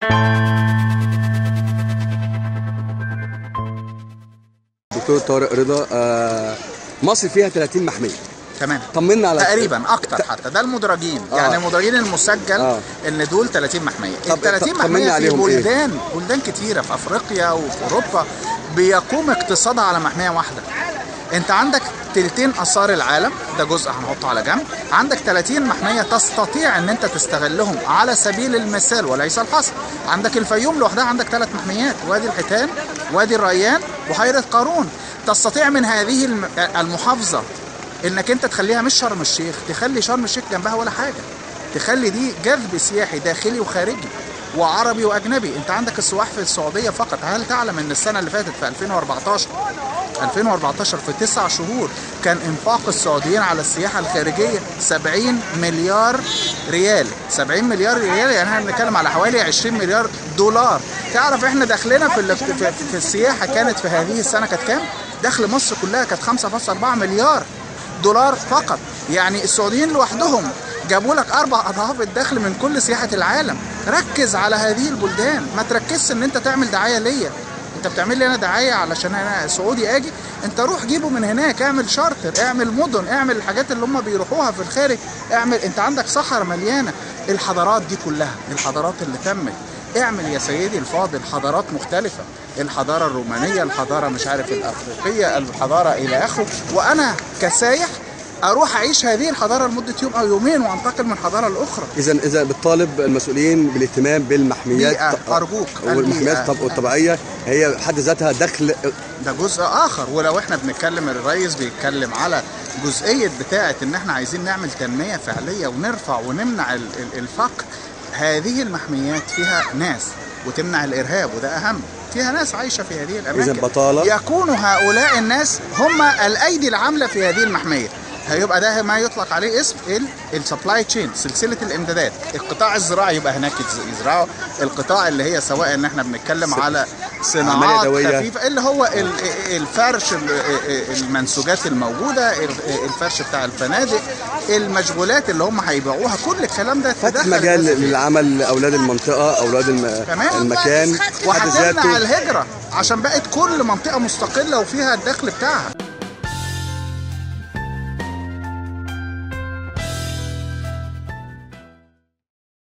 دكتور طارق رضا آه، مصر فيها 30 محميه تمام طمنا على تقريبا اكتر حتى ده المدرجين آه. يعني المدرجين المسجل آه. ان دول 30 محميه طب- ال 30 طب- طمني محميه في عليهم إيه؟ بلدان بلدان كتيره في افريقيا وفي اوروبا بيقوم اقتصادها على محميه واحده انت عندك تلتين اثار العالم ده جزء هنحطه على جنب عندك 30 محميه تستطيع ان انت تستغلهم على سبيل المثال وليس الحصر عندك الفيوم لوحدها عندك ثلاث محميات وادي الحيتان وادي الريان بحيره قارون تستطيع من هذه الم- المحافظه انك انت تخليها مش شرم الشيخ تخلي شرم الشيخ جنبها ولا حاجه تخلي دي جذب سياحي داخلي وخارجي وعربي واجنبي انت عندك السواح في السعوديه فقط هل تعلم ان السنه اللي فاتت في 2014 2014 في تسع شهور كان انفاق السعوديين على السياحه الخارجيه 70 مليار ريال 70 مليار ريال يعني احنا بنتكلم على حوالي 20 مليار دولار تعرف احنا دخلنا في ال- في, في السياحه كانت في هذه السنه كانت كام دخل مصر كلها كانت 5.4 مليار دولار فقط يعني السعوديين لوحدهم جابوا لك اربع اضعاف الدخل من كل سياحه العالم ركز على هذه البلدان ما تركزش ان انت تعمل دعايه ليا انت بتعمل لي انا دعايه علشان انا سعودي اجي انت روح جيبه من هناك اعمل شارتر اعمل مدن اعمل الحاجات اللي هم بيروحوها في الخارج اعمل انت عندك صحراء مليانه الحضارات دي كلها الحضارات اللي تمت اعمل يا سيدي الفاضل حضارات مختلفة الحضارة الرومانية الحضارة مش عارف الأفريقية الحضارة إلى آخره وأنا كسايح أروح أعيش هذه الحضارة لمدة يوم أو يومين وأنتقل من حضارة لأخرى اذا اذا بتطالب المسؤولين بالاهتمام بالمحميات بيئة، أرجوك، والمحميات البيئة. الطب- الطبيعيه هي حد ذاتها دخل ده جزء اخر ولو احنا بنتكلم الرئيس بيتكلم على جزئيه بتاعه ان احنا عايزين نعمل تنميه فعليه ونرفع ونمنع ال- ال- الفقر هذه المحميات فيها ناس وتمنع الارهاب وده اهم فيها ناس عايشه في هذه الاماكن إذا بطالة. يكون هؤلاء الناس هم الايدي العامله في هذه المحميه هيبقى ده ما يطلق عليه اسم السبلاي تشين سلسله الامدادات القطاع الزراعي يبقى هناك يز- يزرعوا القطاع اللي هي سواء ان احنا بنتكلم على صناعات يدوية. خفيفه اللي هو ال- الفرش ال- المنسوجات الموجوده الفرش بتاع الفنادق المشغولات اللي هم هيبيعوها كل الكلام ده فتح تدخل مجال الناس فيه. للعمل لاولاد المنطقه اولاد الم... تمام المكان في حد وهتمنع ذاته الهجره عشان بقت كل منطقه مستقله وفيها الدخل بتاعها